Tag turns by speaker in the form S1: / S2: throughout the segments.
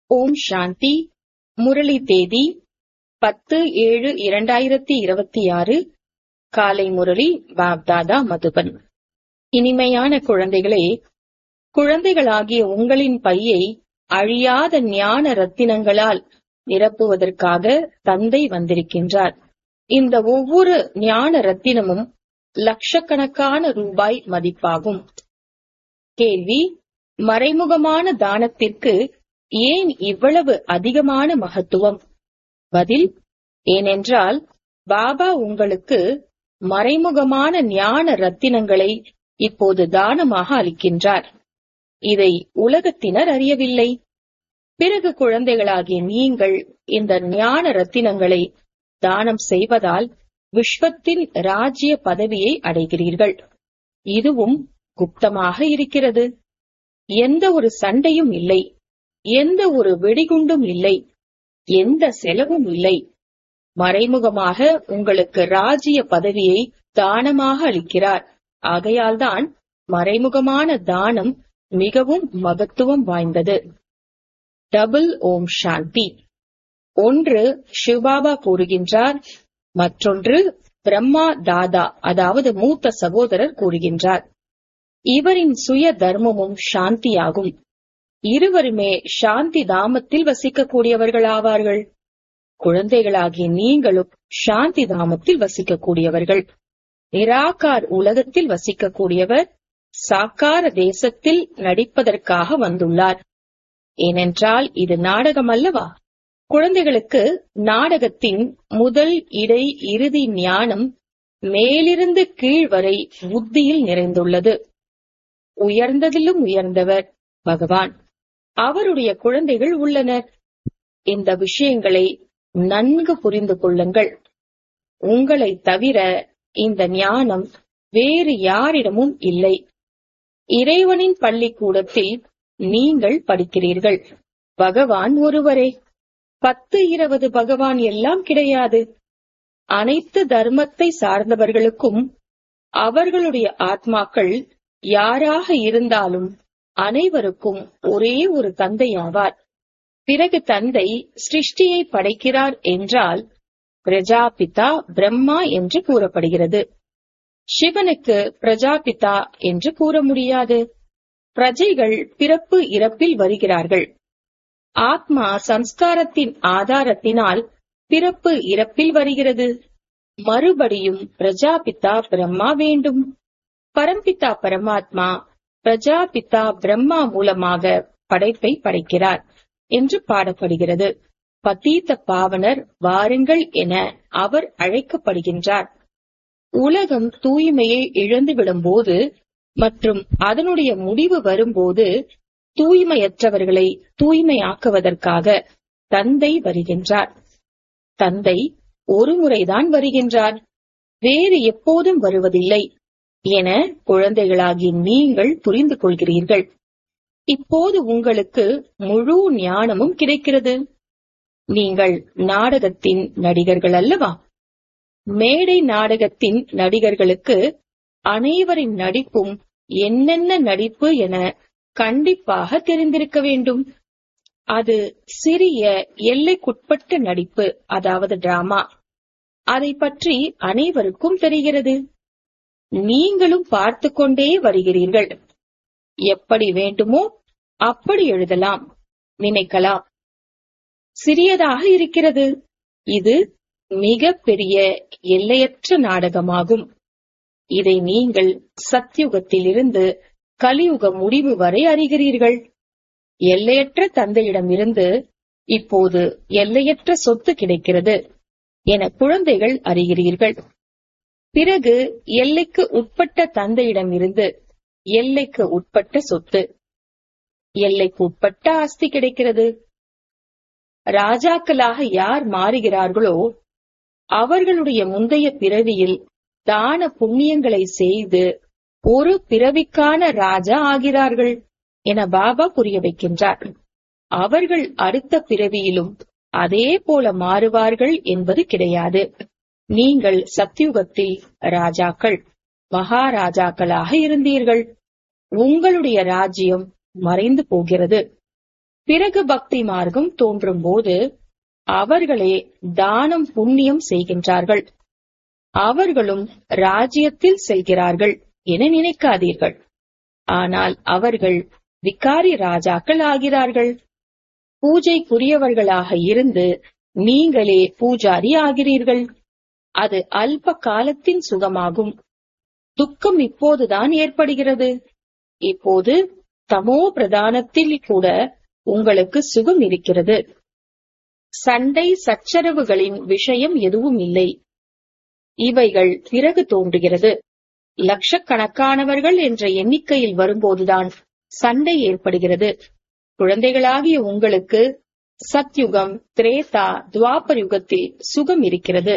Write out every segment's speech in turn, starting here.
S1: ஓம் சாந்தி முரளி தேதி பத்து ஏழு இரண்டாயிரத்தி இருபத்தி ஆறு காலை முரளி பாப்தாதா மதுபன் இனிமையான குழந்தைகளே குழந்தைகளாகிய உங்களின் பையை அழியாத ஞான ரத்தினங்களால் நிரப்புவதற்காக தந்தை வந்திருக்கின்றார் இந்த ஒவ்வொரு ஞான ரத்தினமும் லட்சக்கணக்கான ரூபாய் மதிப்பாகும் கேள்வி மறைமுகமான தானத்திற்கு ஏன் இவ்வளவு அதிகமான மகத்துவம் பதில் ஏனென்றால் பாபா உங்களுக்கு மறைமுகமான ஞான ரத்தினங்களை இப்போது தானமாக அளிக்கின்றார் இதை உலகத்தினர் அறியவில்லை பிறகு குழந்தைகளாகிய நீங்கள் இந்த ஞான ரத்தினங்களை தானம் செய்வதால் விஸ்வத்தின் ராஜ்ய பதவியை அடைகிறீர்கள் இதுவும் குப்தமாக இருக்கிறது எந்த ஒரு சண்டையும் இல்லை எந்த ஒரு வெடிகுண்டும் இல்லை எந்த செலவும் இல்லை மறைமுகமாக உங்களுக்கு ராஜ்ய பதவியை தானமாக அளிக்கிறார் ஆகையால்தான் மறைமுகமான தானம் மிகவும் மகத்துவம் வாய்ந்தது டபுள் ஓம் சாந்தி ஒன்று சிவபாபா கூறுகின்றார் மற்றொன்று பிரம்மா தாதா அதாவது மூத்த சகோதரர் கூறுகின்றார் இவரின் சுய தர்மமும் சாந்தியாகும் இருவருமே சாந்தி தாமத்தில் வசிக்கக்கூடியவர்கள் ஆவார்கள் குழந்தைகளாகிய நீங்களும் சாந்தி தாமத்தில் வசிக்கக்கூடியவர்கள் நிராகார் உலகத்தில் வசிக்கக்கூடியவர் சாக்கார தேசத்தில் நடிப்பதற்காக வந்துள்ளார் ஏனென்றால் இது நாடகம் அல்லவா குழந்தைகளுக்கு நாடகத்தின் முதல் இடை இறுதி ஞானம் மேலிருந்து கீழ் வரை புத்தியில் நிறைந்துள்ளது உயர்ந்ததிலும் உயர்ந்தவர் பகவான் அவருடைய குழந்தைகள் உள்ளனர் இந்த விஷயங்களை நன்கு புரிந்து கொள்ளுங்கள் உங்களை தவிர இந்த ஞானம் வேறு யாரிடமும் இல்லை இறைவனின் பள்ளிக்கூடத்தில் நீங்கள் படிக்கிறீர்கள் பகவான் ஒருவரே பத்து இருபது பகவான் எல்லாம் கிடையாது அனைத்து தர்மத்தை சார்ந்தவர்களுக்கும் அவர்களுடைய ஆத்மாக்கள் யாராக இருந்தாலும் அனைவருக்கும் ஒரே ஒரு தந்தை ஆவார் பிறகு தந்தை சிருஷ்டியை படைக்கிறார் என்றால் பிரஜாபிதா பிரம்மா என்று கூறப்படுகிறது சிவனுக்கு பிரஜாபிதா என்று கூற முடியாது பிரஜைகள் பிறப்பு இறப்பில் வருகிறார்கள் ஆத்மா சம்ஸ்காரத்தின் ஆதாரத்தினால் பிறப்பு இறப்பில் வருகிறது மறுபடியும் பிரஜாபிதா பிரம்மா வேண்டும் பரம்பிதா பரமாத்மா பிரஜாபிதா பிரம்மா மூலமாக படைப்பை படைக்கிறார் என்று பாடப்படுகிறது பதீத்த பாவனர் வாருங்கள் என அவர் அழைக்கப்படுகின்றார் உலகம் தூய்மையை இழந்துவிடும் போது மற்றும் அதனுடைய முடிவு வரும்போது தூய்மையற்றவர்களை தூய்மையாக்குவதற்காக தந்தை வருகின்றார் தந்தை ஒரு முறைதான் வருகின்றார் வேறு எப்போதும் வருவதில்லை என குழந்தைகளாகி நீங்கள் புரிந்து கொள்கிறீர்கள் இப்போது உங்களுக்கு முழு ஞானமும் கிடைக்கிறது நீங்கள் நாடகத்தின் நடிகர்கள் அல்லவா மேடை நாடகத்தின் நடிகர்களுக்கு அனைவரின் நடிப்பும் என்னென்ன நடிப்பு என கண்டிப்பாக தெரிந்திருக்க வேண்டும் அது சிறிய எல்லைக்குட்பட்ட நடிப்பு அதாவது டிராமா அதை பற்றி அனைவருக்கும் தெரிகிறது நீங்களும் பார்த்து கொண்டே வருகிறீர்கள் எப்படி வேண்டுமோ அப்படி எழுதலாம் நினைக்கலாம் சிறியதாக இருக்கிறது இது மிக பெரிய எல்லையற்ற நாடகமாகும் இதை நீங்கள் சத்யுகத்திலிருந்து கலியுக முடிவு வரை அறிகிறீர்கள் எல்லையற்ற தந்தையிடமிருந்து இப்போது எல்லையற்ற சொத்து கிடைக்கிறது என குழந்தைகள் அறிகிறீர்கள் பிறகு எல்லைக்கு உட்பட்ட தந்தையிடமிருந்து எல்லைக்கு உட்பட்ட சொத்து எல்லைக்கு உட்பட்ட ஆஸ்தி கிடைக்கிறது ராஜாக்களாக யார் மாறுகிறார்களோ அவர்களுடைய முந்தைய பிறவியில் தான புண்ணியங்களை செய்து ஒரு பிறவிக்கான ராஜா ஆகிறார்கள் என பாபா புரிய வைக்கின்றார் அவர்கள் அடுத்த பிறவியிலும் அதே போல மாறுவார்கள் என்பது கிடையாது நீங்கள் சத்யுகத்தில் ராஜாக்கள் மகாராஜாக்களாக இருந்தீர்கள் உங்களுடைய ராஜ்யம் மறைந்து போகிறது பிறகு பக்தி மார்க்கம் தோன்றும் போது அவர்களே தானம் புண்ணியம் செய்கின்றார்கள் அவர்களும் ராஜ்யத்தில் செல்கிறார்கள் என நினைக்காதீர்கள் ஆனால் அவர்கள் விகாரி ராஜாக்கள் ஆகிறார்கள் பூஜைக்குரியவர்களாக இருந்து நீங்களே பூஜாரி ஆகிறீர்கள் அது அல்ப காலத்தின் சுகமாகும் துக்கம் இப்போதுதான் ஏற்படுகிறது இப்போது தமோ பிரதானத்தில் கூட உங்களுக்கு சுகம் இருக்கிறது சண்டை சச்சரவுகளின் விஷயம் எதுவும் இல்லை இவைகள் பிறகு தோன்றுகிறது லட்சக்கணக்கானவர்கள் என்ற எண்ணிக்கையில் வரும்போதுதான் சண்டை ஏற்படுகிறது குழந்தைகளாகிய உங்களுக்கு சத்யுகம் திரேதா துவாபர் யுகத்தில் சுகம் இருக்கிறது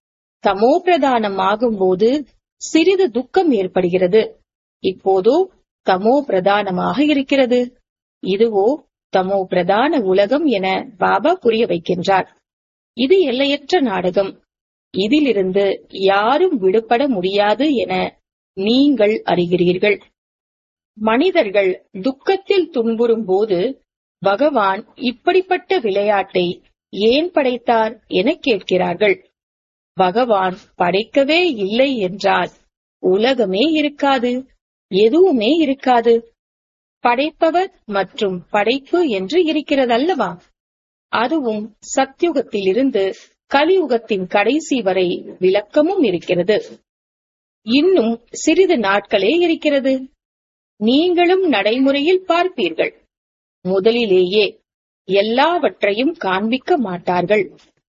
S1: தமோ பிரதானம் ஆகும்போது சிறிது துக்கம் ஏற்படுகிறது இப்போதோ தமோ பிரதானமாக இருக்கிறது இதுவோ தமோ பிரதான உலகம் என பாபா புரிய வைக்கின்றார் இது எல்லையற்ற நாடகம் இதிலிருந்து யாரும் விடுபட முடியாது என நீங்கள் அறிகிறீர்கள் மனிதர்கள் துக்கத்தில் துன்புறும் போது பகவான் இப்படிப்பட்ட விளையாட்டை ஏன் படைத்தார் என கேட்கிறார்கள் பகவான் படைக்கவே இல்லை என்றால் உலகமே இருக்காது எதுவுமே இருக்காது படைப்பவர் மற்றும் படைப்பு என்று இருக்கிறதல்லவா அதுவும் சத்யுகத்திலிருந்து கலியுகத்தின் கடைசி வரை விளக்கமும் இருக்கிறது இன்னும் சிறிது நாட்களே இருக்கிறது நீங்களும் நடைமுறையில் பார்ப்பீர்கள் முதலிலேயே எல்லாவற்றையும் காண்பிக்க மாட்டார்கள்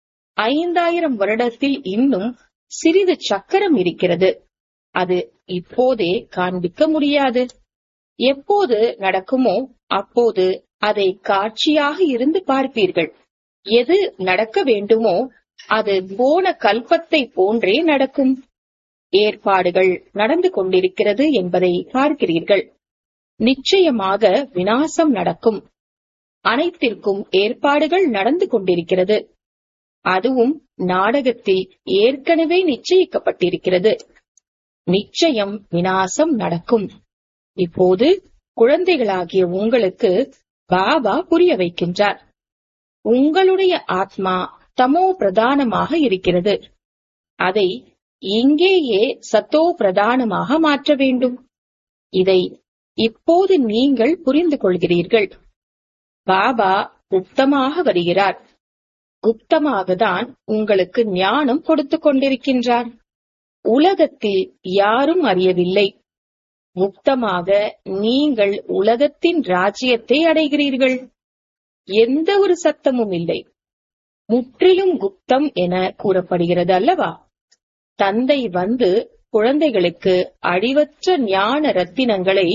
S1: ஐந்தாயிரம் வருடத்தில் இன்னும் சிறிது சக்கரம் இருக்கிறது அது இப்போதே காண்பிக்க முடியாது எப்போது நடக்குமோ அப்போது அதை காட்சியாக இருந்து பார்ப்பீர்கள் எது நடக்க வேண்டுமோ அது போன கல்பத்தை போன்றே நடக்கும் ஏற்பாடுகள் நடந்து கொண்டிருக்கிறது என்பதை பார்க்கிறீர்கள் நிச்சயமாக வினாசம் நடக்கும் அனைத்திற்கும் ஏற்பாடுகள் நடந்து கொண்டிருக்கிறது அதுவும் நாடகத்தில் ஏற்கனவே நிச்சயிக்கப்பட்டிருக்கிறது நிச்சயம் வினாசம் நடக்கும் இப்போது குழந்தைகளாகிய உங்களுக்கு பாபா புரிய வைக்கின்றார் உங்களுடைய ஆத்மா தமோ பிரதானமாக இருக்கிறது அதை இங்கேயே சத்தோ பிரதானமாக மாற்ற வேண்டும் இதை இப்போது நீங்கள் புரிந்து கொள்கிறீர்கள் பாபா குப்தமாக வருகிறார் குப்தமாக தான் உங்களுக்கு ஞானம் கொடுத்து கொண்டிருக்கின்றார் உலகத்தில் யாரும் அறியவில்லை முக்தமாக நீங்கள் உலகத்தின் ராஜ்யத்தை அடைகிறீர்கள் எந்த ஒரு சத்தமும் இல்லை முற்றிலும் குப்தம் என கூறப்படுகிறது அல்லவா தந்தை வந்து குழந்தைகளுக்கு அழிவற்ற ஞான ரத்தினங்களை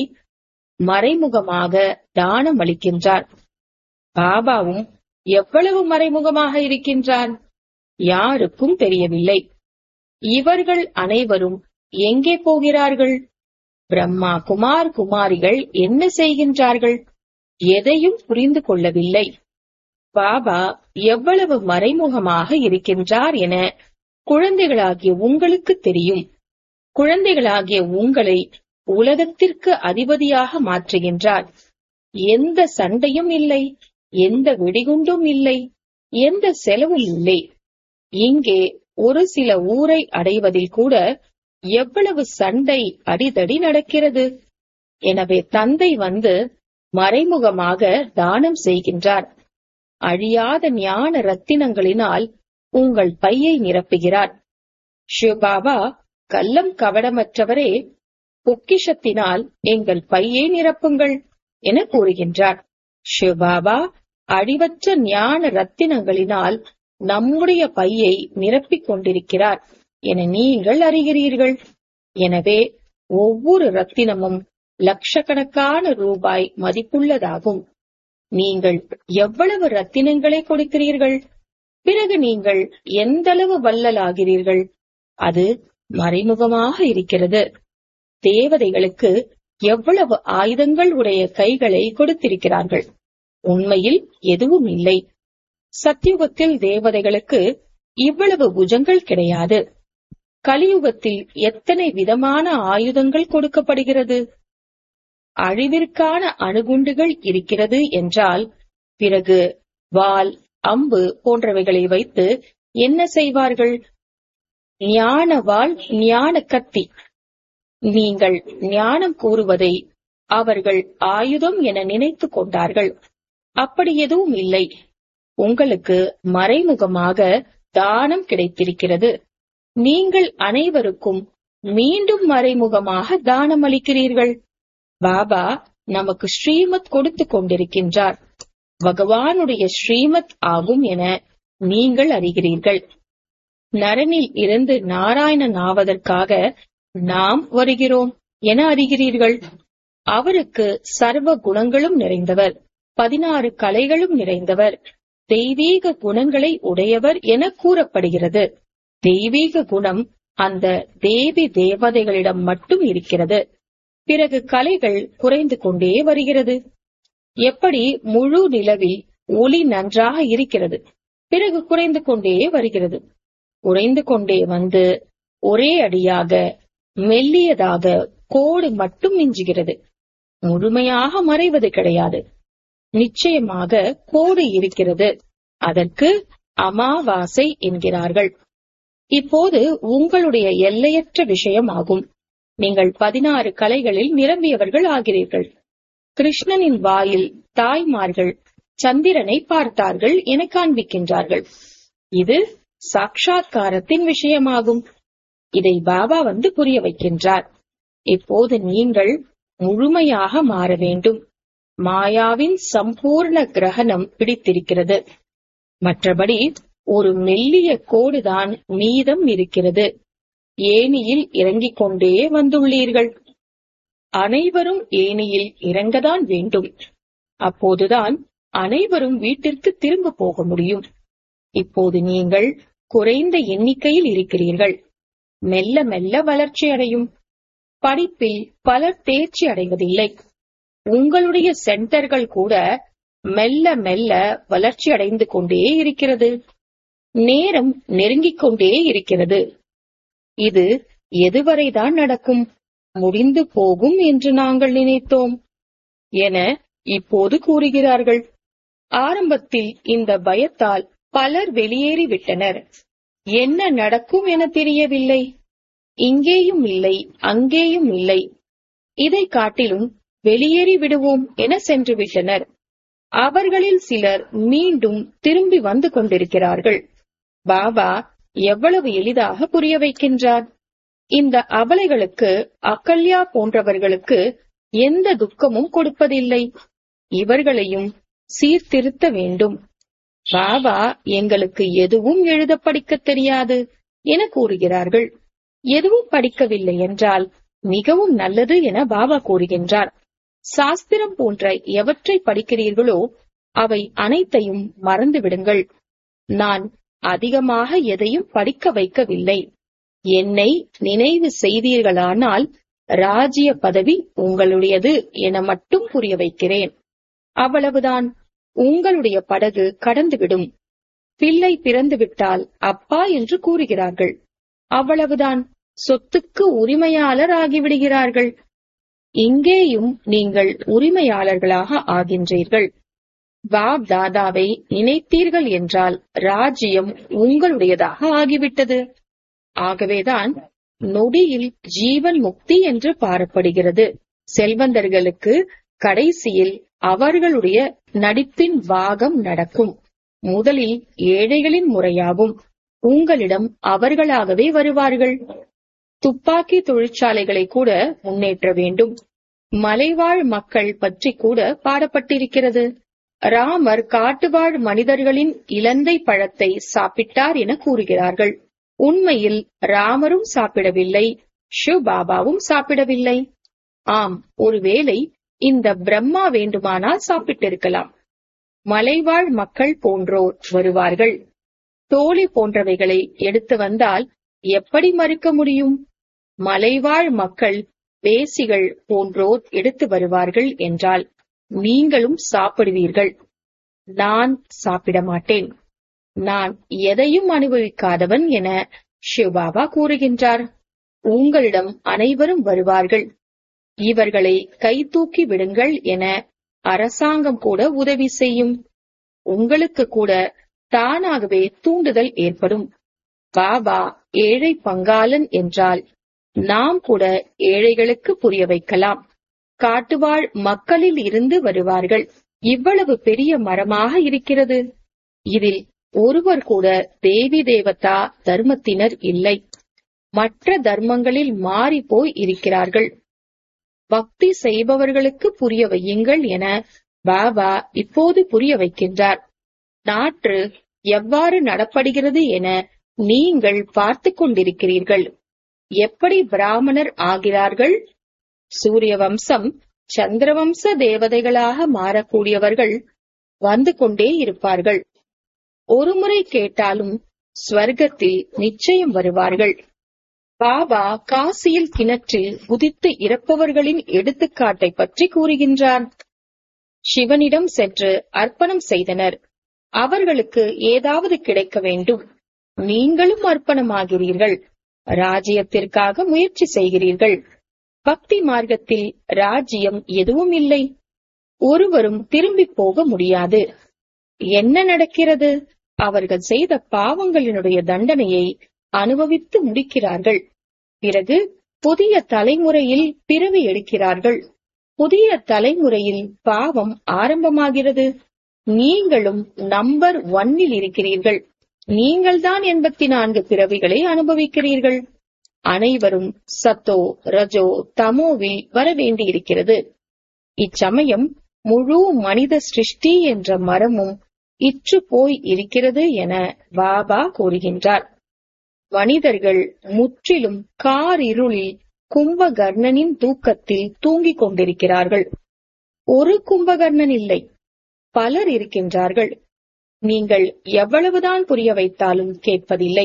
S1: மறைமுகமாக தானம் அளிக்கின்றார் பாபாவும் எவ்வளவு மறைமுகமாக இருக்கின்றார் யாருக்கும் தெரியவில்லை இவர்கள் அனைவரும் எங்கே போகிறார்கள் பிரம்மா குமார் குமாரிகள் என்ன செய்கின்றார்கள் எதையும் புரிந்து கொள்ளவில்லை பாபா எவ்வளவு மறைமுகமாக இருக்கின்றார் என குழந்தைகளாகிய உங்களுக்கு தெரியும் குழந்தைகளாகிய உங்களை உலகத்திற்கு அதிபதியாக மாற்றுகின்றார் எந்த சண்டையும் இல்லை எந்த வெடிகுண்டும் இல்லை எந்த செலவும் இல்லை இங்கே ஒரு சில ஊரை அடைவதில் கூட எவ்வளவு சண்டை அடிதடி நடக்கிறது எனவே தந்தை வந்து மறைமுகமாக தானம் செய்கின்றார் அழியாத ஞான ரத்தினங்களினால் உங்கள் பையை நிரப்புகிறார் சிவபாபா கள்ளம் கவடமற்றவரே பொக்கிஷத்தினால் எங்கள் பையை நிரப்புங்கள் என கூறுகின்றார் சிவபாபா அழிவற்ற ஞான ரத்தினங்களினால் நம்முடைய பையை நிரப்பிக் கொண்டிருக்கிறார் என நீங்கள் அறிகிறீர்கள் எனவே ஒவ்வொரு ரத்தினமும் லட்சக்கணக்கான ரூபாய் மதிப்புள்ளதாகும் நீங்கள் எவ்வளவு ரத்தினங்களை கொடுக்கிறீர்கள் பிறகு நீங்கள் எந்தளவு வல்லலாகிறீர்கள் அது மறைமுகமாக இருக்கிறது தேவதைகளுக்கு எவ்வளவு ஆயுதங்கள் உடைய கைகளை கொடுத்திருக்கிறார்கள் உண்மையில் எதுவும் இல்லை சத்தியுகத்தில் தேவதைகளுக்கு இவ்வளவு புஜங்கள் கிடையாது கலியுகத்தில் எத்தனை விதமான ஆயுதங்கள் கொடுக்கப்படுகிறது அழிவிற்கான அணுகுண்டுகள் இருக்கிறது என்றால் பிறகு வாள் அம்பு போன்றவைகளை வைத்து என்ன செய்வார்கள் ஞான வாள் ஞான கத்தி நீங்கள் ஞானம் கூறுவதை அவர்கள் ஆயுதம் என நினைத்துக் கொண்டார்கள் அப்படி எதுவும் இல்லை உங்களுக்கு மறைமுகமாக தானம் கிடைத்திருக்கிறது நீங்கள் அனைவருக்கும் மீண்டும் மறைமுகமாக தானம் அளிக்கிறீர்கள் பாபா நமக்கு ஸ்ரீமத் கொடுத்து கொண்டிருக்கின்றார் பகவானுடைய ஸ்ரீமத் ஆகும் என நீங்கள் அறிகிறீர்கள் நரனில் இருந்து நாராயணன் ஆவதற்காக நாம் வருகிறோம் என அறிகிறீர்கள் அவருக்கு சர்வ குணங்களும் நிறைந்தவர் பதினாறு கலைகளும் நிறைந்தவர் தெய்வீக குணங்களை உடையவர் என கூறப்படுகிறது தெய்வீக குணம் அந்த தேவி தேவதைகளிடம் மட்டும் இருக்கிறது பிறகு கலைகள் குறைந்து கொண்டே வருகிறது எப்படி முழு நிலவில் ஒளி நன்றாக இருக்கிறது பிறகு குறைந்து கொண்டே வருகிறது குறைந்து கொண்டே வந்து ஒரே அடியாக மெல்லியதாக கோடு மட்டும் மிஞ்சுகிறது முழுமையாக மறைவது கிடையாது நிச்சயமாக கோடு இருக்கிறது அதற்கு அமாவாசை என்கிறார்கள் இப்போது உங்களுடைய எல்லையற்ற விஷயம் ஆகும் நீங்கள் பதினாறு கலைகளில் நிரம்பியவர்கள் ஆகிறீர்கள் கிருஷ்ணனின் வாயில் தாய்மார்கள் சந்திரனை பார்த்தார்கள் என காண்பிக்கின்றார்கள் இது சாட்சாத்காரத்தின் விஷயமாகும் இதை பாபா வந்து புரிய வைக்கின்றார் இப்போது நீங்கள் முழுமையாக மாற வேண்டும் மாயாவின் சம்பூர்ண கிரகணம் பிடித்திருக்கிறது மற்றபடி ஒரு மெல்லிய கோடுதான் மீதம் இருக்கிறது ஏனியில் இறங்கிக் கொண்டே வந்துள்ளீர்கள் அனைவரும் ஏனியில் இறங்கதான் வேண்டும் அப்போதுதான் அனைவரும் வீட்டிற்கு திரும்ப போக முடியும் இப்போது நீங்கள் குறைந்த எண்ணிக்கையில் இருக்கிறீர்கள் மெல்ல மெல்ல வளர்ச்சி அடையும் படிப்பில் பலர் தேர்ச்சி அடைவதில்லை உங்களுடைய சென்டர்கள் கூட மெல்ல மெல்ல வளர்ச்சி அடைந்து கொண்டே இருக்கிறது நேரம் நெருங்கிக் கொண்டே இருக்கிறது இது எதுவரைதான் நடக்கும் முடிந்து போகும் என்று நாங்கள் நினைத்தோம் என இப்போது கூறுகிறார்கள் ஆரம்பத்தில் இந்த பயத்தால் பலர் வெளியேறி விட்டனர் என்ன நடக்கும் என தெரியவில்லை இங்கேயும் இல்லை அங்கேயும் இல்லை இதை காட்டிலும் வெளியேறி விடுவோம் என சென்று விட்டனர் அவர்களில் சிலர் மீண்டும் திரும்பி வந்து கொண்டிருக்கிறார்கள் பாபா எவ்வளவு எளிதாக புரிய வைக்கின்றார் இந்த அபலைகளுக்கு அகல்யா போன்றவர்களுக்கு எந்த துக்கமும் கொடுப்பதில்லை இவர்களையும் சீர்திருத்த வேண்டும் பாபா எங்களுக்கு எதுவும் எழுத படிக்க தெரியாது என கூறுகிறார்கள் எதுவும் படிக்கவில்லை என்றால் மிகவும் நல்லது என பாபா கூறுகின்றார் சாஸ்திரம் போன்ற எவற்றை படிக்கிறீர்களோ அவை அனைத்தையும் மறந்து விடுங்கள் நான் அதிகமாக எதையும் படிக்க வைக்கவில்லை என்னை நினைவு செய்தீர்களானால் ராஜ்ய பதவி உங்களுடையது என மட்டும் புரிய வைக்கிறேன் அவ்வளவுதான் உங்களுடைய படகு கடந்துவிடும் பிள்ளை பிறந்துவிட்டால் அப்பா என்று கூறுகிறார்கள் அவ்வளவுதான் சொத்துக்கு உரிமையாளர் ஆகிவிடுகிறார்கள் இங்கேயும் நீங்கள் உரிமையாளர்களாக ஆகின்றீர்கள் பாப் தாதாவை நினைத்தீர்கள் என்றால் ராஜ்யம் உங்களுடையதாக ஆகிவிட்டது ஆகவேதான் நொடியில் ஜீவன் முக்தி என்று பாரப்படுகிறது செல்வந்தர்களுக்கு கடைசியில் அவர்களுடைய நடிப்பின் பாகம் நடக்கும் முதலில் ஏழைகளின் முறையாகும் உங்களிடம் அவர்களாகவே வருவார்கள் துப்பாக்கி தொழிற்சாலைகளை கூட முன்னேற்ற வேண்டும் மலைவாழ் மக்கள் பற்றி கூட பாடப்பட்டிருக்கிறது ராமர் காட்டுவாழ் மனிதர்களின் இலந்தை பழத்தை சாப்பிட்டார் என கூறுகிறார்கள் உண்மையில் ராமரும் சாப்பிடவில்லை சிவபாபாவும் சாப்பிடவில்லை ஆம் ஒருவேளை இந்த பிரம்மா வேண்டுமானால் சாப்பிட்டிருக்கலாம் மலைவாழ் மக்கள் போன்றோர் வருவார்கள் தோழி போன்றவைகளை எடுத்து வந்தால் எப்படி மறுக்க முடியும் மலைவாழ் மக்கள் வேசிகள் போன்றோர் எடுத்து வருவார்கள் என்றால் நீங்களும் சாப்பிடுவீர்கள் நான் சாப்பிட மாட்டேன் நான் எதையும் அனுபவிக்காதவன் என சிவபாபா கூறுகின்றார் உங்களிடம் அனைவரும் வருவார்கள் இவர்களை கை தூக்கி விடுங்கள் என அரசாங்கம் கூட உதவி செய்யும் உங்களுக்கு கூட தானாகவே தூண்டுதல் ஏற்படும் பாபா ஏழை பங்காளன் என்றால் நாம் கூட ஏழைகளுக்கு புரிய வைக்கலாம் காட்டுவாழ் மக்களில் இருந்து வருவார்கள் இவ்வளவு பெரிய மரமாக இருக்கிறது இதில் ஒருவர் கூட தேவி தேவதா தர்மத்தினர் இல்லை மற்ற தர்மங்களில் மாறி போய் இருக்கிறார்கள் பக்தி செய்பவர்களுக்கு புரிய வையுங்கள் என பாபா இப்போது புரிய வைக்கின்றார் நாற்று எவ்வாறு நடப்படுகிறது என நீங்கள் பார்த்து கொண்டிருக்கிறீர்கள் எப்படி பிராமணர் ஆகிறார்கள் சூரிய வம்சம் சந்திரவம்ச தேவதைகளாக மாறக்கூடியவர்கள் வந்து கொண்டே இருப்பார்கள் ஒருமுறை கேட்டாலும் ஸ்வர்க்கத்தில் நிச்சயம் வருவார்கள் பாபா காசியில் கிணற்றில் குதித்து இறப்பவர்களின் எடுத்துக்காட்டை பற்றி கூறுகின்றார் சிவனிடம் சென்று அர்ப்பணம் செய்தனர் அவர்களுக்கு ஏதாவது கிடைக்க வேண்டும் நீங்களும் அர்ப்பணமாகிறீர்கள் ராஜ்யத்திற்காக முயற்சி செய்கிறீர்கள் பக்தி மார்க்கத்தில் ராஜ்யம் எதுவும் இல்லை ஒருவரும் திரும்பி போக முடியாது என்ன நடக்கிறது அவர்கள் செய்த பாவங்களினுடைய தண்டனையை அனுபவித்து முடிக்கிறார்கள் பிறகு புதிய தலைமுறையில் பிறவி எடுக்கிறார்கள் புதிய தலைமுறையில் பாவம் ஆரம்பமாகிறது நீங்களும் நம்பர் ஒன்னில் இருக்கிறீர்கள் நீங்கள்தான் எண்பத்தி நான்கு பிறவிகளை அனுபவிக்கிறீர்கள் அனைவரும் சத்தோ ரஜோ தமோவில் வர வேண்டியிருக்கிறது இச்சமயம் முழு மனித சிருஷ்டி என்ற மரமும் இற்று போய் இருக்கிறது என பாபா கூறுகின்றார் மனிதர்கள் முற்றிலும் காரிருளில் கும்பகர்ணனின் தூக்கத்தில் தூங்கிக் கொண்டிருக்கிறார்கள் ஒரு கும்பகர்ணன் இல்லை பலர் இருக்கின்றார்கள் நீங்கள் எவ்வளவுதான் புரிய வைத்தாலும் கேட்பதில்லை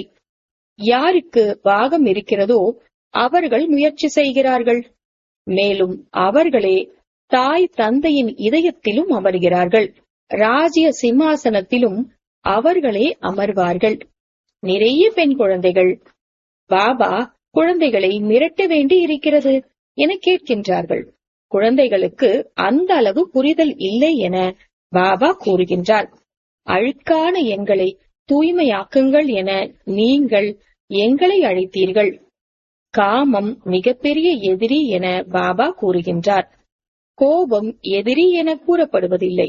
S1: யாருக்கு பாகம் இருக்கிறதோ அவர்கள் முயற்சி செய்கிறார்கள் மேலும் அவர்களே தாய் தந்தையின் இதயத்திலும் அமர்கிறார்கள் ராஜ்ய சிம்மாசனத்திலும் அவர்களே அமர்வார்கள் நிறைய பெண் குழந்தைகள் பாபா குழந்தைகளை மிரட்ட வேண்டி இருக்கிறது என கேட்கின்றார்கள் குழந்தைகளுக்கு அந்த அளவு புரிதல் இல்லை என பாபா கூறுகின்றார் அழுக்கான எங்களை தூய்மையாக்குங்கள் என நீங்கள் எங்களை அழைத்தீர்கள் காமம் மிகப்பெரிய எதிரி என பாபா கூறுகின்றார் கோபம் எதிரி என கூறப்படுவதில்லை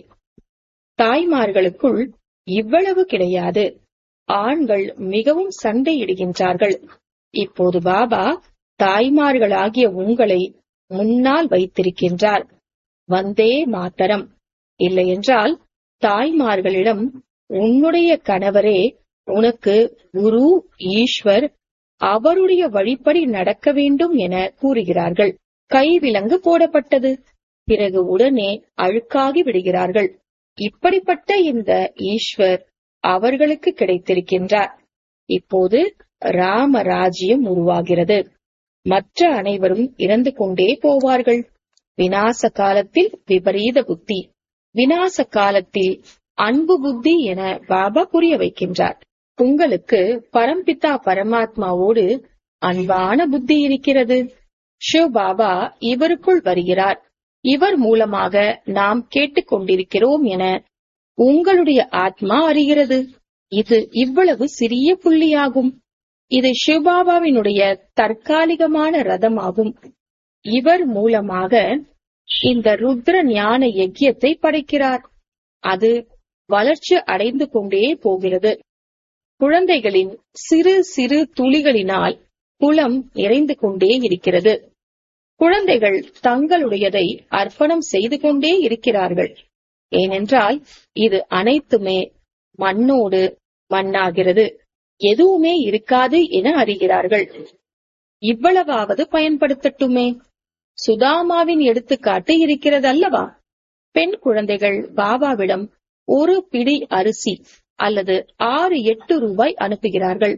S1: தாய்மார்களுக்குள் இவ்வளவு கிடையாது ஆண்கள் மிகவும் சண்டையிடுகின்றார்கள் இப்போது பாபா தாய்மார்களாகிய உங்களை முன்னால் வைத்திருக்கின்றார் வந்தே மாத்தரம் இல்லையென்றால் தாய்மார்களிடம் உன்னுடைய கணவரே உனக்கு குரு ஈஸ்வர் அவருடைய வழிப்படி நடக்க வேண்டும் என கூறுகிறார்கள் கைவிலங்கு போடப்பட்டது பிறகு உடனே அழுக்காகி விடுகிறார்கள் இப்படிப்பட்ட இந்த ஈஸ்வர் அவர்களுக்கு கிடைத்திருக்கின்றார் இப்போது ராம ராஜ்யம் உருவாகிறது மற்ற அனைவரும் இறந்து கொண்டே போவார்கள் விநாச காலத்தில் விபரீத புத்தி விநாச காலத்தில் அன்பு புத்தி என பாபா புரிய வைக்கின்றார் உங்களுக்கு பரம்பிதா பரமாத்மாவோடு அன்பான புத்தி இருக்கிறது ஷிவ் பாபா இவருக்குள் வருகிறார் இவர் மூலமாக நாம் கேட்டுக்கொண்டிருக்கிறோம் என உங்களுடைய ஆத்மா அறிகிறது இது இவ்வளவு சிறிய புள்ளியாகும் இது சிவபாபாவினுடைய தற்காலிகமான ரதமாகும் இவர் மூலமாக இந்த ருத்ர ஞான யஜ்யத்தை படைக்கிறார் அது வளர்ச்சி அடைந்து கொண்டே போகிறது குழந்தைகளின் சிறு சிறு துளிகளினால் குளம் நிறைந்து கொண்டே இருக்கிறது குழந்தைகள் தங்களுடையதை அர்ப்பணம் செய்து கொண்டே இருக்கிறார்கள் ஏனென்றால் இது அனைத்துமே மண்ணோடு மண்ணாகிறது எதுவுமே இருக்காது என அறிகிறார்கள் இவ்வளவாவது பயன்படுத்தட்டுமே சுதாமாவின் எடுத்துக்காட்டு இருக்கிறது அல்லவா பெண் குழந்தைகள் பாபாவிடம் ஒரு பிடி அரிசி அல்லது ஆறு எட்டு ரூபாய் அனுப்புகிறார்கள்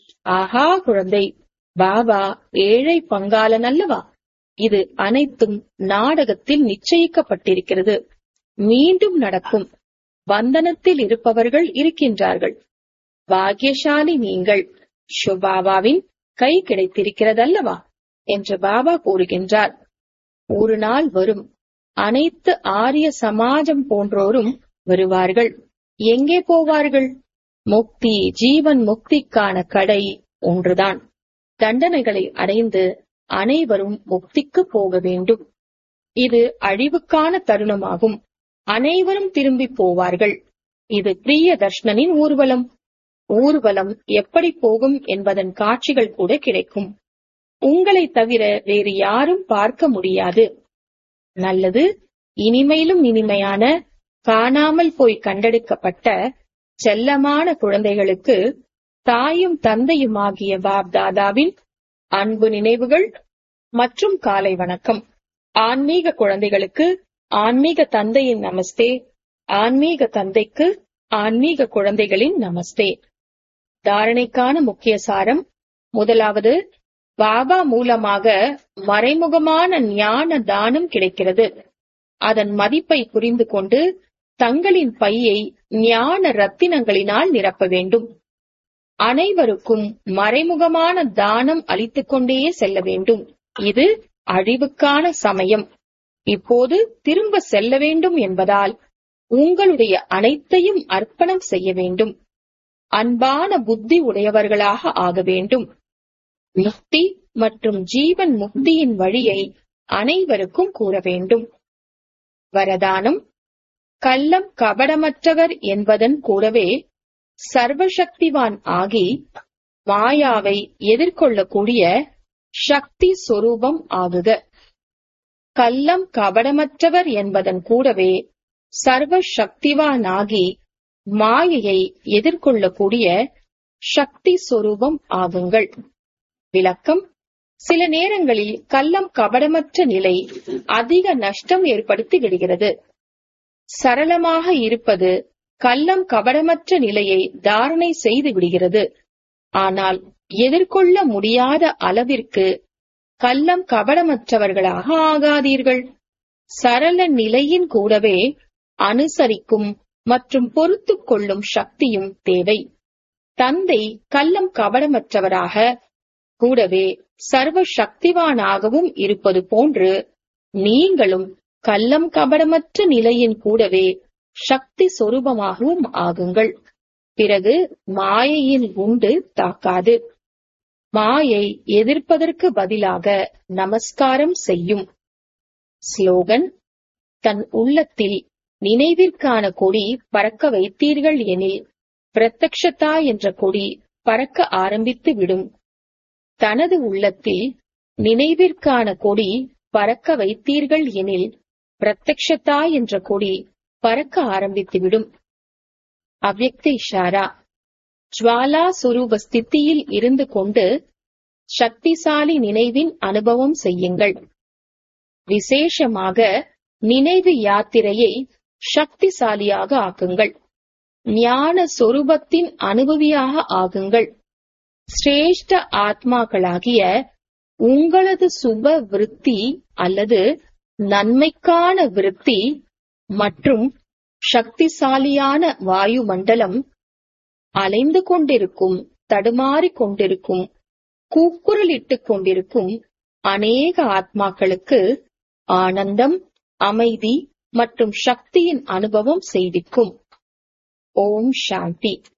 S1: ஆஹா குழந்தை பாபா ஏழை பங்காளன் அல்லவா இது அனைத்தும் நாடகத்தில் நிச்சயிக்கப்பட்டிருக்கிறது மீண்டும் நடக்கும் பந்தனத்தில் இருப்பவர்கள் இருக்கின்றார்கள் பாக்யசாலி நீங்கள் ஷுபாபாவின் கை கிடைத்திருக்கிறதல்லவா என்று பாபா கூறுகின்றார் ஒரு நாள் வரும் அனைத்து ஆரிய சமாஜம் போன்றோரும் வருவார்கள் எங்கே போவார்கள் முக்தி ஜீவன் முக்திக்கான கடை ஒன்றுதான் தண்டனைகளை அடைந்து அனைவரும் முக்திக்கு போக வேண்டும் இது அழிவுக்கான தருணமாகும் அனைவரும் திரும்பி போவார்கள் இது பிரிய தர்ஷனின் ஊர்வலம் ஊர்வலம் எப்படி போகும் என்பதன் காட்சிகள் கூட கிடைக்கும் உங்களை தவிர வேறு யாரும் பார்க்க முடியாது நல்லது இனிமையிலும் இனிமையான காணாமல் போய் கண்டெடுக்கப்பட்ட செல்லமான குழந்தைகளுக்கு தாயும் தந்தையுமாகிய பாப் தாதாவின் அன்பு நினைவுகள் மற்றும் காலை வணக்கம் ஆன்மீக குழந்தைகளுக்கு ஆன்மீக தந்தையின் நமஸ்தே ஆன்மீக தந்தைக்கு ஆன்மீக குழந்தைகளின் நமஸ்தே தாரணைக்கான முக்கிய சாரம் முதலாவது பாபா மூலமாக மறைமுகமான ஞான தானம் கிடைக்கிறது அதன் மதிப்பை புரிந்து கொண்டு தங்களின் பையை ஞான ரத்தினங்களினால் நிரப்ப வேண்டும் அனைவருக்கும் மறைமுகமான தானம் அளித்துக் கொண்டே செல்ல வேண்டும் இது அழிவுக்கான சமயம் இப்போது திரும்ப செல்ல வேண்டும் என்பதால் உங்களுடைய அனைத்தையும் அர்ப்பணம் செய்ய வேண்டும் அன்பான புத்தி உடையவர்களாக ஆக வேண்டும் முக்தி மற்றும் ஜீவன் முக்தியின் வழியை அனைவருக்கும் கூற வேண்டும் வரதானம் கள்ளம் கபடமற்றவர் என்பதன் கூடவே சர்வசக்திவான் ஆகி மாயாவை எதிர்கொள்ளக்கூடிய சக்தி சொரூபம் ஆகுக கள்ளம் கபடமற்றவர் என்பதன் கூடவே சர்வ சக்திவானாகி மாயையை எதிர்கொள்ளக்கூடிய சக்தி சொரூபம் ஆகுங்கள் விளக்கம் சில நேரங்களில் கள்ளம் கபடமற்ற நிலை அதிக நஷ்டம் ஏற்படுத்தி விடுகிறது சரளமாக இருப்பது கள்ளம் கபடமற்ற நிலையை தாரணை செய்து விடுகிறது ஆனால் எதிர்கொள்ள முடியாத அளவிற்கு கள்ளம் கபடமற்றவர்களாக ஆகாதீர்கள் சரள நிலையின் கூடவே அனுசரிக்கும் மற்றும் பொறுத்துக் கொள்ளும் சக்தியும் தேவை தந்தை கள்ளம் கபடமற்றவராக கூடவே சர்வ சக்திவானாகவும் இருப்பது போன்று நீங்களும் கள்ளம் கபடமற்ற நிலையின் கூடவே சக்தி சொரூபமாகவும் ஆகுங்கள் பிறகு மாயையின் குண்டு தாக்காது மாயை எதிர்ப்பதற்கு பதிலாக நமஸ்காரம் செய்யும் ஸ்லோகன் தன் உள்ளத்தில் நினைவிற்கான கொடி பறக்க வைத்தீர்கள் எனில் பிரத்யக்ஷதா என்ற கொடி பறக்க ஆரம்பித்து விடும் தனது உள்ளத்தில் நினைவிற்கான கொடி பறக்க வைத்தீர்கள் எனில் பிரத்யக்ஷதா என்ற கொடி பறக்க ஆரம்பித்துவிடும் அவ்வக்த இஷாரா ஜுவாலா சுரூப ஸ்தித்தியில் இருந்து கொண்டு சக்திசாலி நினைவின் அனுபவம் செய்யுங்கள் விசேஷமாக நினைவு யாத்திரையை சக்திசாலியாக ஆக்குங்கள் ஞான சொரூபத்தின் அனுபவியாக ஆகுங்கள் சிரேஷ்ட ஆத்மாக்களாகிய உங்களது சுப விருத்தி அல்லது நன்மைக்கான விருத்தி மற்றும் சக்திசாலியான வாயுமண்டலம் அலைந்து கொண்டிருக்கும் தடுமாறிக் கொண்டிருக்கும் கூக்குரலிட்டுக் கொண்டிருக்கும் அநேக ஆத்மாக்களுக்கு ஆனந்தம் அமைதி மற்றும் சக்தியின் அனுபவம் செய்விக்கும் ஓம் சாந்தி